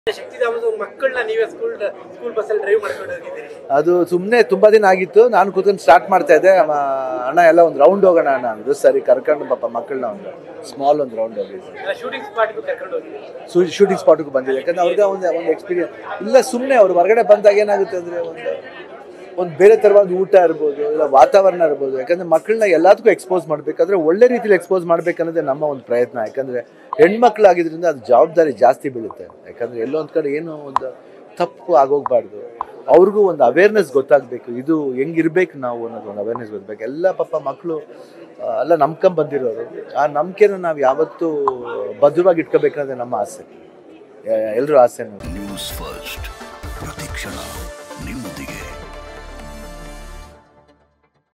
ಶಕ್ತಿಧಾಮದ ಮಕ್ಕಳನ್ನ ನೀವೇ school school ಬಸ್ಸಲ್ಲಿ ಡ್ರೈವ್ ಮಾಡ್ಕೊಂಡು ಹೋಗಿದ್ದೀರಿ ಅದು ಸುಮ್ಮನೆ ತುಂಬ ದಿನ ಆಗಿತ್ತು ನಾನು ಕೂತ್ಕೊಂಡು ಸ್ಟಾರ್ಟ್ ಮಾಡ್ತಾ ಇದ್ದೆ ಅಮ್ಮ, ಅಣ್ಣ ಎಲ್ಲ ಒಂದು ರೌಂಡ್ ಹೋಗೋಣ ಅಣ್ಣ ಅಂದ್ರು ಸರಿ ಕರ್ಕೊಂಡು ಪಾಪ ಮಕ್ಕಳನ್ನ ಒಂದು ಸ್ಮಾಲ್ ಒಂದು ರೌಂಡ್ ಹೋಗಿದ್ದೆ ಶೂಟಿಂಗ್ ಸ್ಪಾಟ್ಗೂ ಕರ್ಕೊಂಡು ಹೋಗಿದ್ದೀರಿ ಶೂಟಿಂಗ್ ಸ್ಪಾಟ್ಗೂ ಬಂದಿದೆ ಯಾಕಂದ್ರೆ ಅವ್ರಿಗೆ ಒಂದು ಒಂದು ಎಕ್ಸ್ಪೀರಿಯನ್ಸ್ ಇಲ್ಲ ಸುಮ್ಮನೆ ಅವ್ರು ಹೊರಗಡೆ ಬಂದಾಗ ಏನಾಗುತ್ತೆ ಅಂದರೆ ಒಂದು ಒಂದು ಬೇರೆ ಥರವಾದ ಊಟ ಇರ್ಬೋದು ಇಲ್ಲ ವಾತಾವರಣ ಇರ್ಬೋದು ಯಾಕಂದ್ರೆ ಮಕ್ಕಳನ್ನ ಎಲ್ಲದಕ್ಕೂ ಎಕ್ಸ್ಪೋಸ್ ಮಾಡಬೇಕಾದ್ರೆ ಒಳ್ಳೆ ರೀತಿಲಿ ಎಕ್ಸ್ಪೋಸ್ ಮಾಡ್ಬೇಕನ್ನೋದೇ ನಮ್ಮ ಒಂದು ಪ್ರಯತ್ನ ಯಾಕಂದ್ರೆ ಹೆಣ್ಮಕ್ಳಾಗಿದ್ರಿಂದ ಅದು ಜವಾಬ್ದಾರಿ ಜಾಸ್ತಿ ಬೀಳುತ್ತೆ ಯಾಕಂದ್ರೆ ಎಲ್ಲೋ ಒಂದು ಕಡೆ ಏನೋ ಒಂದು ತಪ್ಪು ಆಗೋಗ್ಬಾರ್ದು ಅವ್ರಿಗೂ ಒಂದು ಅವೇರ್ನೆಸ್ ಗೊತ್ತಾಗಬೇಕು ಇದು ಹೆಂಗಿರ್ಬೇಕು ನಾವು ಅನ್ನೋದು ಒಂದು ಅವೇರ್ನೆಸ್ ಗೊತ್ತಾಗಬೇಕು ಎಲ್ಲ ಪಾಪ ಮಕ್ಕಳು ಎಲ್ಲ ನಂಬ್ಕೊಂಡ್ ಬಂದಿರೋರು ಆ ನಂಬಿಕೆನ ನಾವು ಯಾವತ್ತೂ ಭದ್ರವಾಗಿ ಇಟ್ಕೋಬೇಕನ್ನೋದೇ ನಮ್ಮ ಆಸೆ ಎಲ್ಲರೂ ಆಸೆ ನ್ಯೂಸ್ ಫಸ್ಟ್ ಪ್ರತಿಕ್ಷಣ